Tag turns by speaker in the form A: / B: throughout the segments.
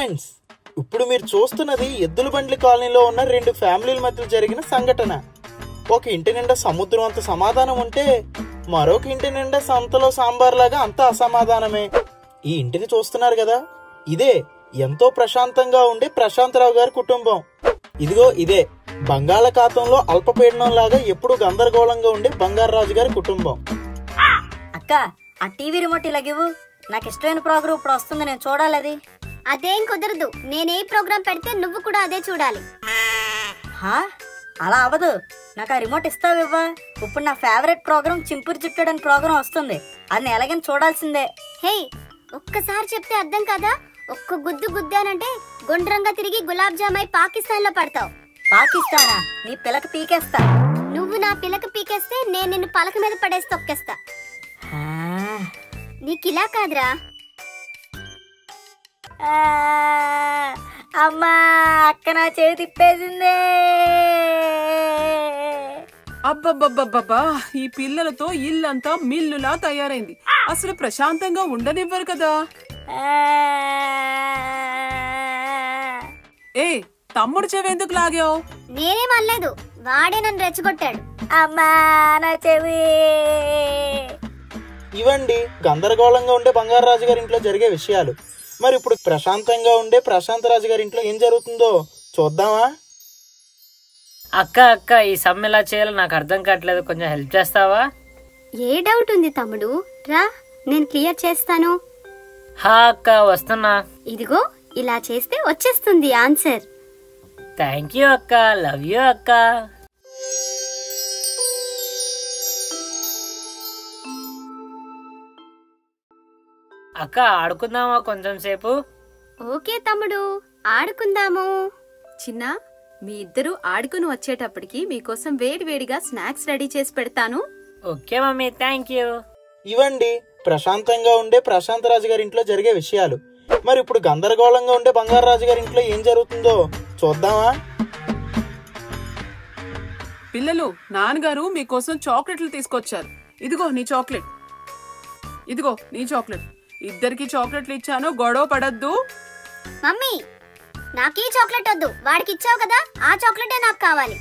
A: Friends ఇప్పుడు మీరు చూస్తున్నది ఎద్దుల బండ్ల కాలనీలో ఉన్న రెండు ఫ్యామిలీల మధ్య జరిగిన సంఘటన ఒక ఇంటి నిండా సముద్రం అంత సమాధానం ఉంటే మరొక ఇంటి నిండా సంతలో సాంబార్ లాగా అంత అసమాధానమే ఈ ఇంటిని చూస్తున్నారు కదా ఇదే ఎంతో ప్రశాంతంగా ఉండే ప్రశాంతరావు గారి కుటుంబం ఇదిగో ఇదే బంగాళాఖాతంలో అల్పపీడనం లాగా ఎప్పుడు గందరగోళంగా ఉండే బంగారాజు గారి కుటుంబం
B: అక్క ఆ టీవీ రిమోట్ ఇలాగివ్వు నాకు ఇష్టమైన ప్రోగ్రామ్ ఇప్పుడు వస్తుంది నేను చూడాలి అది
C: అదేం కుదరదు నేనే ప్రోగ్రాం పెడితే నువ్వు కూడా అదే చూడాలి
B: హా అలా అవ్వదు నాకు ఆ రిమోట్ ఇస్తావివ్వా ఇప్పుడు నా ఫేవరెట్ ప్రోగ్రామ్ చింపురు చుట్టాడు అని ప్రోగ్రామ్ వస్తుంది అది నేను ఎలాగైనా చూడాల్సిందే
C: హే ఒక్కసారి చెప్తే అర్థం కదా ఒక్క గుద్దు గుద్దానంటే గుండ్రంగా తిరిగి గులాబ్ జామ్ అయి పాకిస్తాన్ లో పడతావు
B: పాకిస్తానా నీ పిల్లకి పీకేస్తా
C: నువ్వు నా పిల్లకి పీకేస్తే నేను నిన్ను పలక మీద పడేసి తొక్కేస్తా
B: హా.
C: నీకు ఇలా కాదురా
B: ఆ, అమ్మా అక్క నా చేతి తిప్పేసిందే
D: అబ్బబ్బబ్బబ్బబ్బా ఈ పిల్లలతో ఇల్లంతా మిల్లులా తయారైంది అసలు ప్రశాంతంగా ఉండనివ్వరు కదా
B: ఆ.
D: ఏ తమ్ముడు చెవెందుకు లాగావు
C: నేనేం అనలేదు వాడే నన్ను రెచ్చగొట్టాడు
B: అమ్మా నా చెవి
A: ఇవండి గందరగోళంగా ఉండే బంగారాజు గారి ఇంట్లో జరిగే విషయాలు మరి ఇప్పుడు ప్రశాంతంగా ఉండే ప్రశాంత్ రాజు గారి ఇంట్లో ఏం జరుగుతుందో చూద్దామా
E: అక్క అక్క ఈ సమ్ ఎలా చేయాలో నాకు అర్థం కావట్లేదు కొంచెం హెల్ప్ చేస్తావా
C: ఏ డౌట్ ఉంది తమ్ముడు రా నేను క్లియర్ చేస్తాను
E: హా అక్క వస్తున్నా
C: ఇదిగో ఇలా చేస్తే వచ్చేస్తుంది ఆన్సర్
E: థ్యాంక్ యూ అక్క లవ్ యూ అక్క అక్క ఆడుకుందామా కొంచెం సేపు
C: ఓకే తమ్ముడు ఆడుకుందాము
F: చిన్న మీ ఇద్దరు ఆడుకుని వచ్చేటప్పటికి మీకోసం వేడి వేడిగా స్నాక్స్ రెడీ చేసి పెడతాను
E: ఓకే మమ్మీ థ్యాంక్ యూ
A: ఇవండి ప్రశాంతంగా ఉండే ప్రశాంత్ రాజు గారి ఇంట్లో జరిగే విషయాలు మరి ఇప్పుడు గందరగోళంగా ఉండే బంగారాజు గారి ఇంట్లో ఏం జరుగుతుందో చూద్దామా
D: పిల్లలు నాన్నగారు మీకోసం చాక్లెట్లు తీసుకొచ్చారు ఇదిగో నీ చాక్లెట్ ఇదిగో నీ చాక్లెట్ ఇద్దరికి చాక్లెట్లు ఇచ్చాను గొడవ పడద్దు
C: మమ్మీ నాకు ఈ చాక్లెట్ వద్దు వాడికి ఇచ్చావు కదా ఆ చాక్లెటే నాకు కావాలి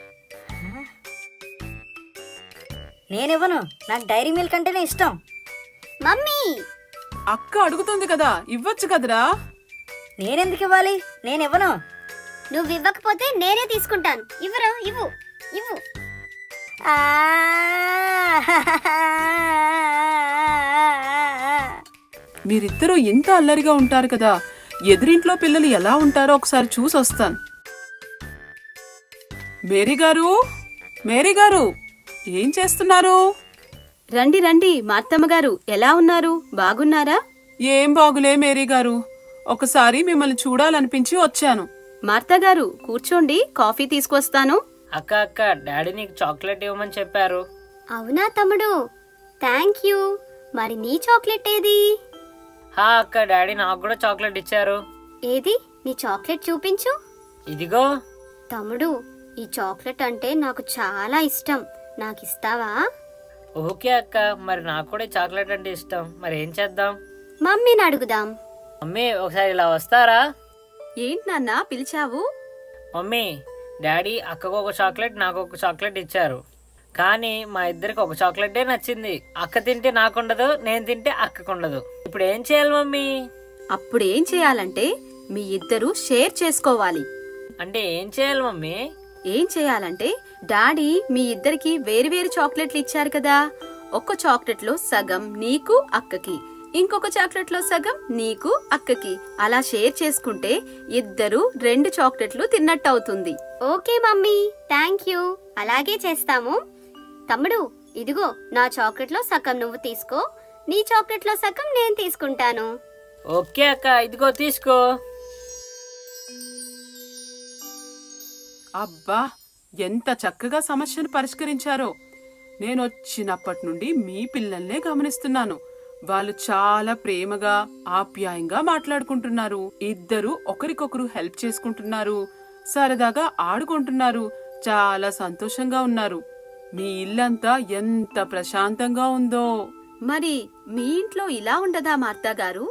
B: నేనివ్వను నాకు డైరీ మిల్క్ అంటేనే ఇష్టం
C: మమ్మీ
D: అక్క అడుగుతుంది కదా ఇవ్వచ్చు కదరా
B: నేనెందుకు ఇవ్వాలి నేనివ్వను
C: నువ్వు ఇవ్వకపోతే నేనే తీసుకుంటాను ఇవ్వరు ఇవ్వు ఇవ్వు
B: ఆ.
D: మీరిద్దరూ ఇంత అల్లరిగా ఉంటారు కదా ఎదురింట్లో పిల్లలు ఎలా ఉంటారో ఒకసారి చూసి వస్తాను మేరీ గారు మేరీ గారు ఏం చేస్తున్నారు
F: రండి రండి మార్తమ్మ గారు ఎలా ఉన్నారు బాగున్నారా
D: ఏం బాగులే మేరీ గారు ఒకసారి మిమ్మల్ని చూడాలనిపించి వచ్చాను
F: మార్తా గారు కూర్చోండి కాఫీ తీసుకొస్తాను
E: అక్క అక్క డాడీ నీకు చాక్లెట్ ఇవ్వమని చెప్పారు
C: అవునా తమ్ముడు థ్యాంక్ యూ మరి నీ చాక్లెట్ ఏది
E: హా అక్క డాడీ నాకు కూడా చాక్లెట్ ఇచ్చారు
C: ఏది నీ చాక్లెట్ చూపించు
E: ఇదిగో
C: తమ్ముడు ఈ చాక్లెట్ అంటే నాకు చాలా ఇష్టం నాకు ఇస్తావా
E: ఓకే అక్క మరి నాకు కూడా ఈ చాక్లెట్ అంటే ఇష్టం మరి ఏం చేద్దాం
C: మమ్మీని అడుగుదాం
E: మమ్మీ ఒకసారి ఇలా వస్తారా
F: ఏంటి నాన్న పిలిచావు
E: మమ్మీ డాడీ అక్కకు ఒక చాక్లెట్ నాకు ఒక చాక్లెట్ ఇచ్చారు కానీ మా ఇద్దరికి ఒక చాక్లెటే నచ్చింది అక్క తింటే నాకుండదు నేను తింటే అక్కకుండదు ఇప్పుడు ఏం చేయాలి మమ్మీ
F: అప్పుడు ఏం చేయాలంటే మీ ఇద్దరు షేర్ చేసుకోవాలి
E: అంటే ఏం చేయాలి మమ్మీ
F: ఏం చేయాలంటే డాడీ మీ ఇద్దరికి వేరువేరు చాక్లెట్లు ఇచ్చారు కదా ఒక చాక్లెట్ లో సగం నీకు అక్కకి ఇంకొక చాక్లెట్ లో సగం నీకు అక్కకి అలా షేర్ చేసుకుంటే ఇద్దరు రెండు చాక్లెట్లు తిన్నట్టు అవుతుంది
C: ఓకే మమ్మీ థ్యాంక్ యూ అలాగే చేస్తాము తమ్ముడు ఇదిగో నా చాక్లెట్లో సగం నువ్వు తీసుకో నీ చాక్లెట్లో సగం నేను తీసుకుంటాను
E: ఓకే అక్క ఇదిగో తీసుకో
D: అబ్బా ఎంత చక్కగా సమస్యను పరిష్కరించారో నేను వచ్చినప్పటి నుండి మీ పిల్లల్నే గమనిస్తున్నాను వాళ్ళు చాలా ప్రేమగా ఆప్యాయంగా మాట్లాడుకుంటున్నారు ఇద్దరు ఒకరికొకరు హెల్ప్ చేసుకుంటున్నారు సరదాగా ఆడుకుంటున్నారు చాలా సంతోషంగా ఉన్నారు మీ ఇల్లంతా ఎంత ప్రశాంతంగా ఉందో
F: మరి మీ ఇంట్లో ఇలా ఉండదా మార్తా గారు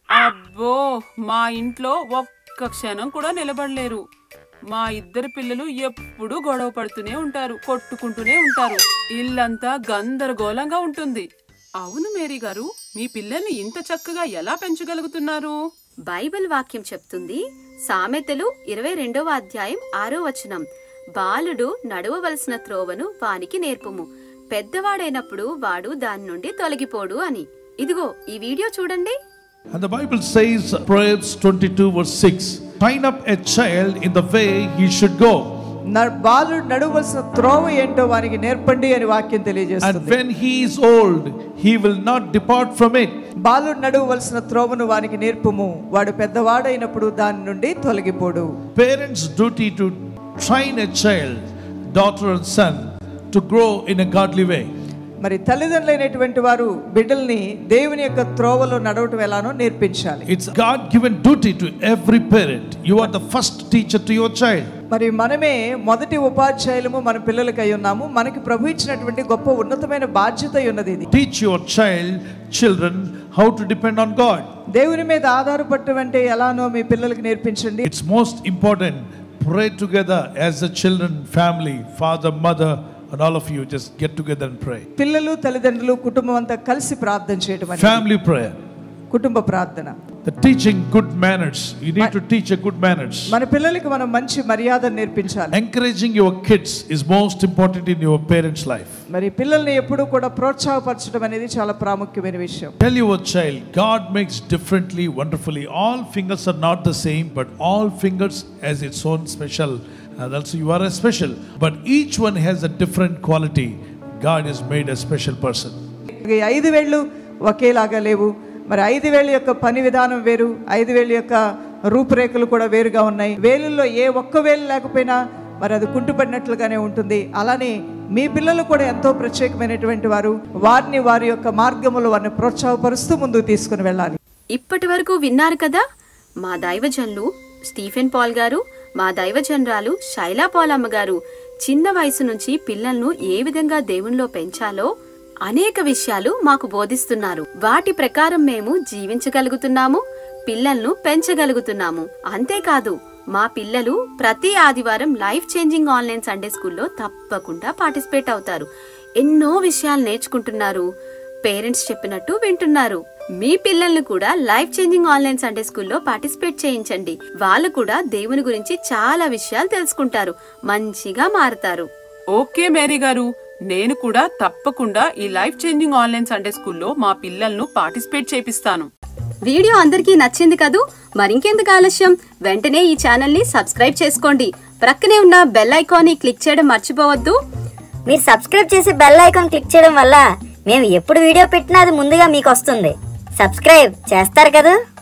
D: అబ్బో మా ఇంట్లో ఒక్క క్షణం కూడా నిలబడలేరు మా ఇద్దరు పిల్లలు ఎప్పుడూ గొడవ పడుతూనే ఉంటారు కొట్టుకుంటూనే ఉంటారు ఇల్లంతా గందరగోళంగా ఉంటుంది అవును మేరీ గారు మీ పిల్లల్ని ఇంత చక్కగా ఎలా పెంచగలుగుతున్నారు
F: బైబిల్ వాక్యం చెప్తుంది సామెతలు ఇరవై రెండవ అధ్యాయం ఆరో వచనం బాలుడు నడవవలసిన త్రోవను వానికి నేర్పుము పెద్దవాడైనప్పుడు వాడు దాని నుండి తొలగిపోడు అని ఇదిగో ఈ వీడియో చూడండి
G: And the Bible says, Proverbs 22, verse 6 Train up a child in the way he should go.
H: న- బాలుడు నడవలసిన త్రోవ ఏంటో వానికి నేర్పండి అని వాక్యం
G: And
H: తెలియజేస్తుంది
G: when he is old, he will not depart from it.
H: బాలుడు నడవలసిన త్రోవను వానికి నేర్పుము వాడు పెద్దవాడైనప్పుడు దాని నుండి తొలగిపోడు
G: Parents' duty to train a child, daughter and son, to grow in a godly way.
H: మరి తల్లిదండ్రులైనటువంటి వారు బిడ్డల్ని దేవుని యొక్క త్రోవలో నడవటం ఎలానో నేర్పించాలి
G: It's God given duty to every parent. You are the first teacher to your child.
H: మరి మనమే మొదటి ఉపాధ్యాయులము మన పిల్లలకి అయి ఉన్నాము మనకి ప్రభు ఇచ్చినటువంటి గొప్ప ఉన్నతమైన బాధ్యత అయి ఉన్నది ఇది
G: Teach your child, children, how to depend on God.
H: దేవుని మీద ఆధారపడటం అంటే ఎలానో మీ పిల్లలకి నేర్పించండి
G: It's most important. Pray together as a children, family, father, mother, and all of you just get together and pray.
H: పిల్లలు తల్లిదండ్రులు కుటుంబం అంతా కలిసి ప్రార్థన చేయటం అనేది
G: Family prayer.
H: కుటుంబ ప్రార్థన
G: The teaching good manners. You need to teach a good manners.
H: మన పిల్లలకి మనం మంచి మర్యాద నేర్పించాలి
G: Encouraging your kids is most important in your parents' life.
H: మరి పిల్లల్ని ఎప్పుడూ కూడా ప్రోత్సాహపరచడం అనేది చాలా ప్రాముఖ్యమైన విషయం
G: Tell your child, God makes differently, wonderfully. All fingers are not the same, but all fingers has its own special. And also, you are a special, but each one has a different quality. God has made a special person.
H: ఈ ఐదు వేళ్ళు ఒకేలాగా లేవు మరి ఐదు వేళ్ళ యొక్క పని విధానం వేరు ఐదు వేళ్ళ యొక్క రూపురేఖలు కూడా వేరుగా ఉన్నాయి వేలుల్లో ఏ ఒక్క వేలు లేకపోయినా మరి అది కుంటుపడినట్లుగానే ఉంటుంది అలానే మీ పిల్లలు కూడా ఎంతో ప్రత్యేకమైనటువంటి వారు వారిని వారి యొక్క మార్గములు వారిని ప్రోత్సాహపరుస్తూ ముందుకు తీసుకుని వెళ్ళాలి
F: ఇప్పటి వరకు విన్నారు కదా మా దైవజనులు స్టీఫెన్ పాల్ గారు మా దైవజనరాలు శైలా పాలమ్మ గారు చిన్న వయసు నుంచి పిల్లలను ఏ విధంగా దేవునిలో పెంచాలో అనేక విషయాలు మాకు బోధిస్తున్నారు వాటి ప్రకారం మేము జీవించగలుగుతున్నాము పిల్లలను పెంచగలుగుతున్నాము అంతేకాదు మా పిల్లలు ప్రతి ఆదివారం లైఫ్ చేంజింగ్ ఆన్లైన్ సండే స్కూల్లో తప్పకుండా పార్టిసిపేట్ అవుతారు ఎన్నో విషయాలు నేర్చుకుంటున్నారు పేరెంట్స్ చెప్పినట్టు వింటున్నారు మీ పిల్లల్ని కూడా లైఫ్ చేంజింగ్ ఆన్లైన్ సండే స్కూల్లో పార్టిసిపేట్ చేయించండి వాళ్ళు కూడా దేవుని గురించి చాలా విషయాలు తెలుసుకుంటారు మంచిగా మారుతారు
D: ఓకే మేరీ గారు నేను కూడా తప్పకుండా ఈ లైఫ్ చేంజింగ్ ఆన్లైన్ సండే స్కూల్లో మా పిల్లలను పార్టిసిపేట్ చేపిస్తాను
F: వీడియో అందరికీ నచ్చింది కదూ మరింకెందుకు ఆలస్యం వెంటనే ఈ ఛానల్ ని సబ్స్క్రైబ్ చేసుకోండి ప్రక్కనే ఉన్న బెల్ ఐకాన్ ని క్లిక్ చేయడం మర్చిపోవద్దు
B: మీరు సబ్స్క్రైబ్ చేసి బెల్ ఐకాన్ క్లిక్ చేయడం వల్ల మేము ఎప్పుడు వీడియో పెట్టినా అది ముందుగా మీకు వస్తుంది సబ్స్క్రైబ్ చేస్తారు కదా